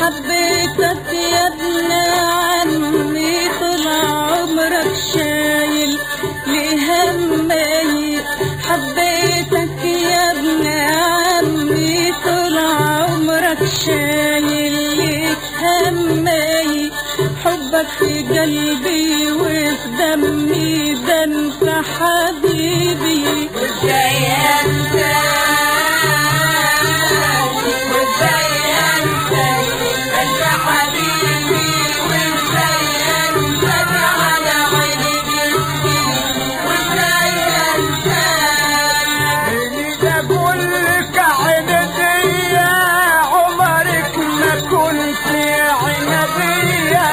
حبيتك يا ابن عمي طول عمرك شايل لهمي حبيتك يا ابن عمي طول عمرك شايل لهمي حبك في قلبي وفي دمي ده انت حبيبي وازاي انسى وازاي انسى انت حبيبي وازاي انسى على عيني وازاي انسى اللي اقول لك عندي عمرك ما كنت عنبية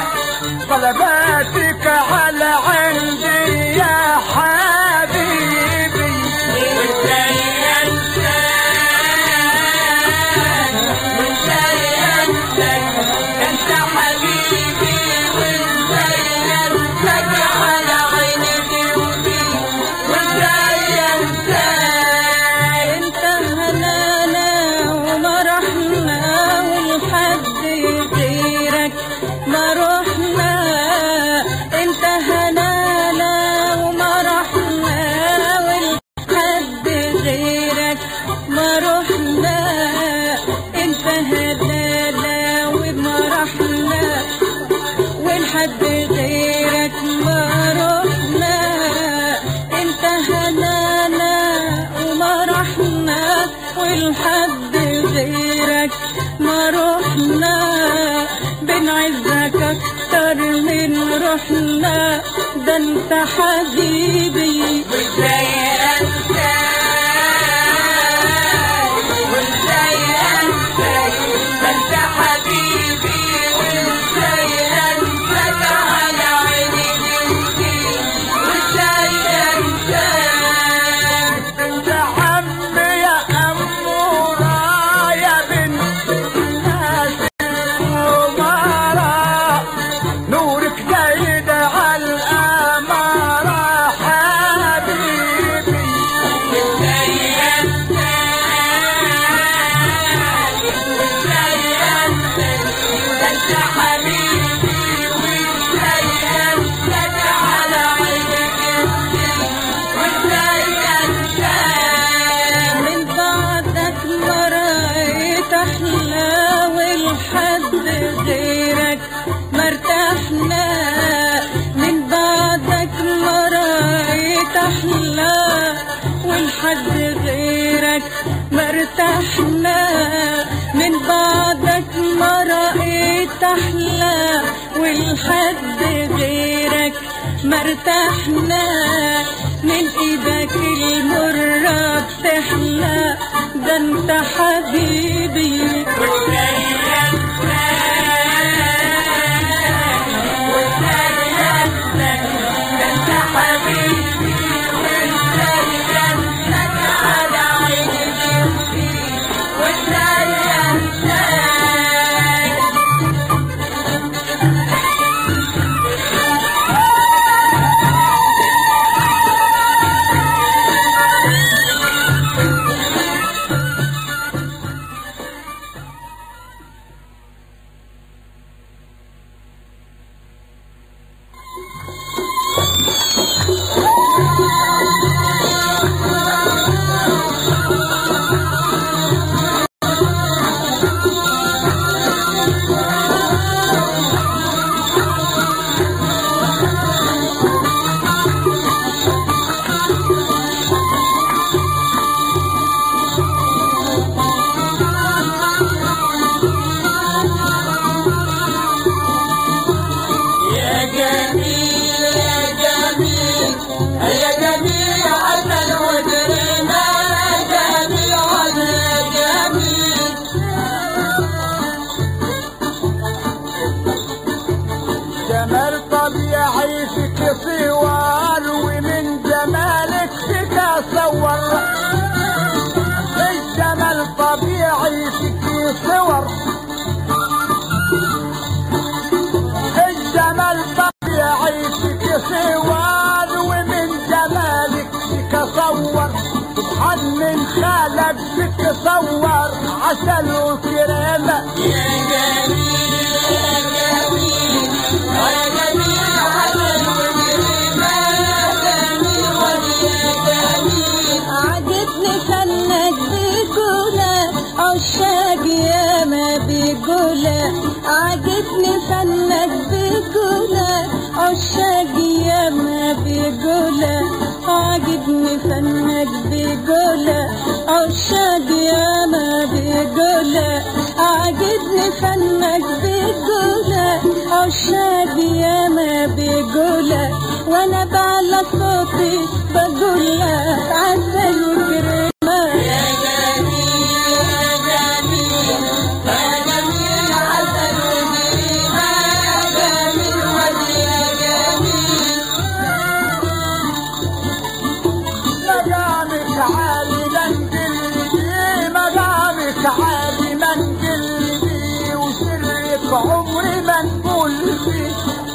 طلباتك على عندي يا حبيبي وازاي انسى وازاي انسى انت حبيبي وازاي انسى على عيني وازاي انسى انت هنانا ومرحنا ولحد غيرك ما رحنا انت هنانا ومرحنا ولحد غيرك ما رحنا انت هنانا ومرحنا ولحد غيرك ما رحنا انت هنانا وما رحنا ولحد غيرك ما رحنا بنعزك اكتر من روحنا ده انت حبيبي وازاي انسى وازاي انسى انت حبيبي وازاي انسى على عيني وازاي انسى انت عم يا أمورة يا بنت الناس الأمارة نورك زايد على الأمارة حبيبي وازاي انسى وازاي انسى انت حبيبي وازاي انسى على عيني وازاي انسى من بعدك ما رأيت أحلى والحد غيرك ما ارتحنا من بعدك ما رأيت أحلى والحد غيرك ما ارتحنا من بعدك ما رأيت أحلى والحد غيرك ما ارتحنا من ايدك المرة بتحلى ده انت حبيبي وازاي انسى وازاي انسى انت حبيبي وازاي انسى على عيني وازاي انسى يا جميل يا جميل يا جميل على الودرنا جميل على جميل جمال طبيعي فيك صور ومن جمالك فيك صور الجمال طبيعي فيك صور الجمال طبيعي فيك صور ومن جمالك فيك صور سبحان من خالق فيك صور عسل وكرامة يا جميل بجولة عاجبني فنك بجولة عشاق ياما بجولة عاجبني فنك بجولة عشاق ياما بجولة عاجبني فنك بجولة عشاق ياما بجولة وانا بعلى صوتي بقولك عسل وكريمة يا جميل يا جميل يا جميل عسل وكريمة يا جميل ودي يا جميل مقامك عالي منقلبي مقامك عالي منقلبي وسرك عمري ما نقول فيه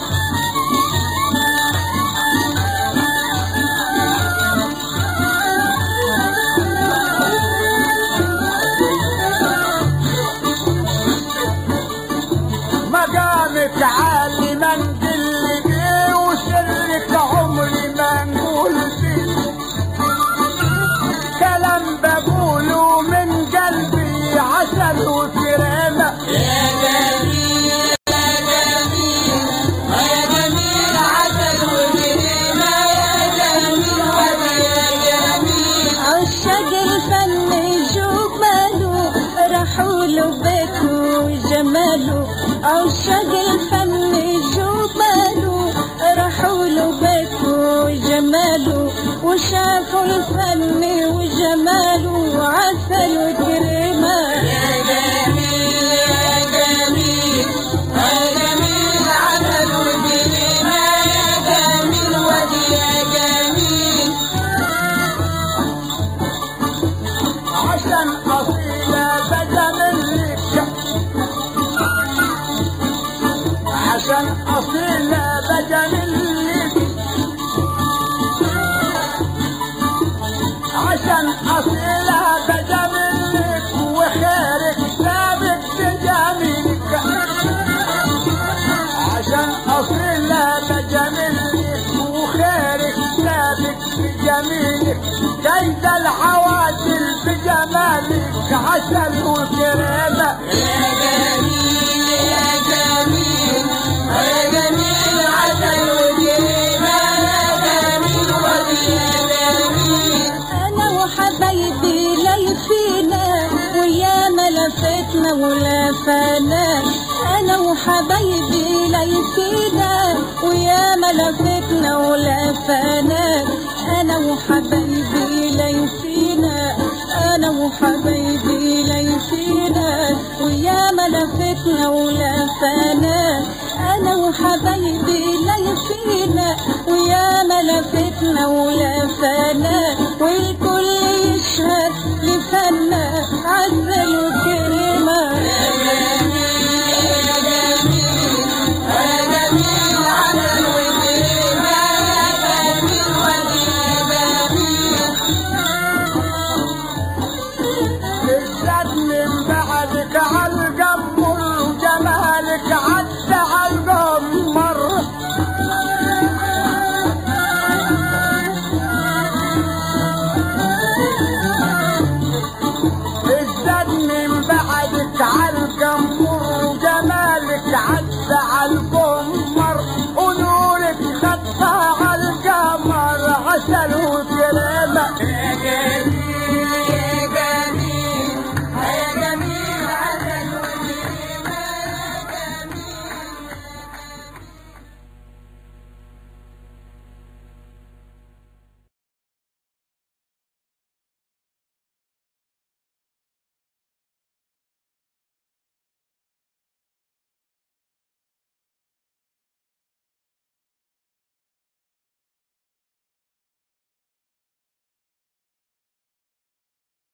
مقامك عالي منقلبي وسرك عمري ما نقول فيه كلام بقوله من قلبي عسل وكرامة يا جميل يا جميل يا جميل عسل وكريمة يا جميل ودي يا جميل عشاق الفن جماله راحوا له بيته وجماله عشاق الفن جماله راحوا له بيته وجماله وشافوا الفن وجماله عسل وكريمة يا جميل يا جميل يا جميل عسل وكريمة يا جميل ودي يا جميل عشان أصيلة بجملك عشان أصيلة بجملك عشان أصيلة بجملك وخيرك ثابت بجميلك عشان أصيلة بجميلك وخيرك ثابت بجميلك جيد العوادل بجمالك عسل وكرامة يا جميل يا جميل يا جميل عسل وكريمة يا جميل ودي يا جميل انا وحبايبي ليفينا ويا ما لفتنا ولفانا انا وحبايبي ليفينا ويا ما لفتنا ولفانا انا وحبايبي ليفينا انا وحبايبي ليفينا ويا ما لفتنا ولفانا انا وحبايبي ليفينا ويا ما لفتنا ولفانا والكل يشهد لفنا عسل